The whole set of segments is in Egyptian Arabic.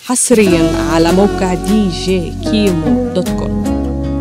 حصريا على موقع دي جي كيمو دوت كوم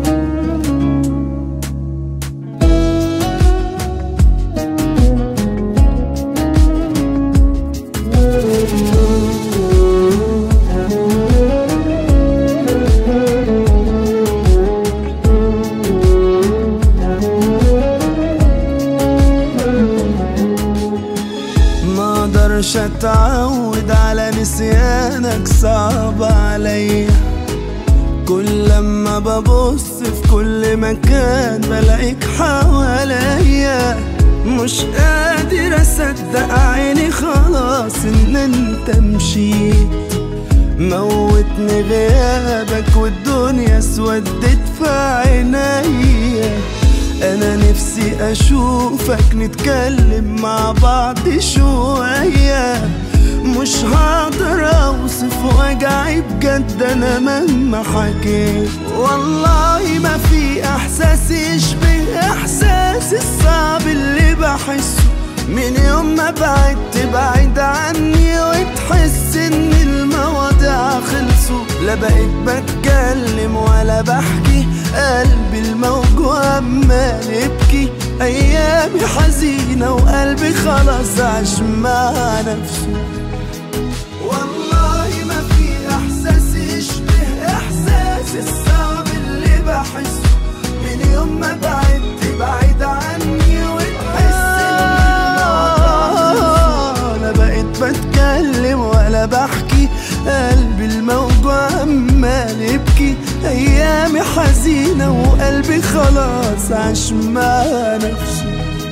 ما اقدرش اتعود على نسيانك صعب عليا كل لما ببص في كل مكان بلاقيك حواليا مش قادر اصدق عيني خلاص ان انت مشيت موتني غيابك والدنيا اسودت في عينيا انا نفسي اشوفك نتكلم مع بعض شوية مش هقدر اوصف وجعي بجد انا مهما حكيت والله ما في احساس يشبه احساس الصعب اللي بحسه من يوم ما بعدت بعيد عني وتحس ان المواضيع خلصوا لا بقيت بتكلم ولا بحكي قلبي الموجوع عمال يبكي ايامي حزينة وقلبي خلاص عاش مع نفسه والله ما في احساس يشبه احساس الصعب اللي بحسه من يوم ما بعدت بعيد عني وتحس ان الموضوع انا بقيت بتكلم ولا بحكي قلبي الموجوع عمال يبكي ايامي حزينة وقلبي خلاص عاش مع نفسه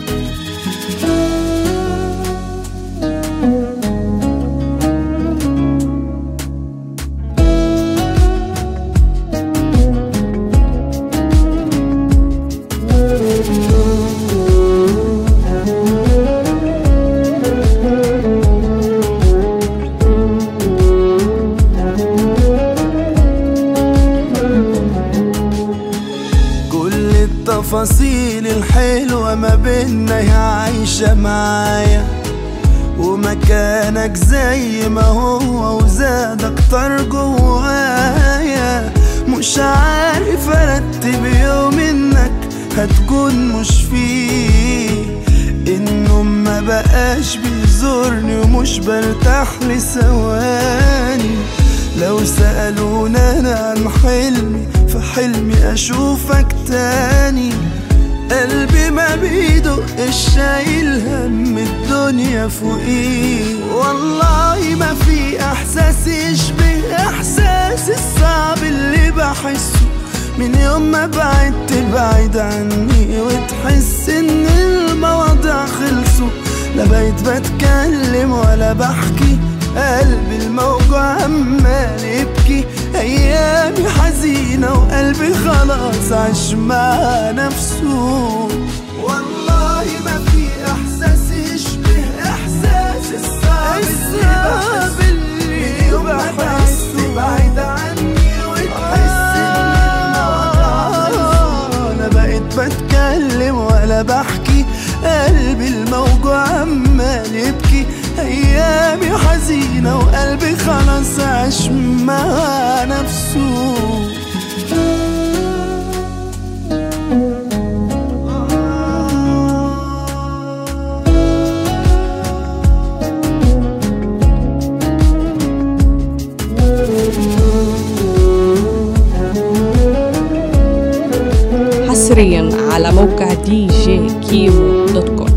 كل التفاصيل الحلوة ما بينا هي عايشة معايا ومكانك زي ما هو وزاد اكتر جوايا مش عارف ارتب يوم انك هتكون مش فيه انه ما بقاش بيزورني ومش برتاح لثواني لو سألونا انا عن حلمي فحلمي اشوفك تاني قلبي ما بيدقش شايل هم الدنيا فوقيه والله ما في احساس يشبه احساس الصعب اللي بحسه من يوم ما بعدت بعيد عني وتحس ان المواضيع خلصوا لا بقيت بتكلم ولا بحكي قلبي الموجوع عمال يبكي ايامي حزينة وقلبي خلاص عاش مع نفسه والله ما في احساس يشبه احساس الصعب الصعب اللي يوم ما بعدت بعيد عني وتحس ان الموضوع خلصوا. انا بقيت بتكلم ولا بحكي قلبي الموجوع عمال يبكي ايامي حزينة وقلبي خلاص عاش مع نفسه حصريا على موقع دي جي كيمو دوت كوم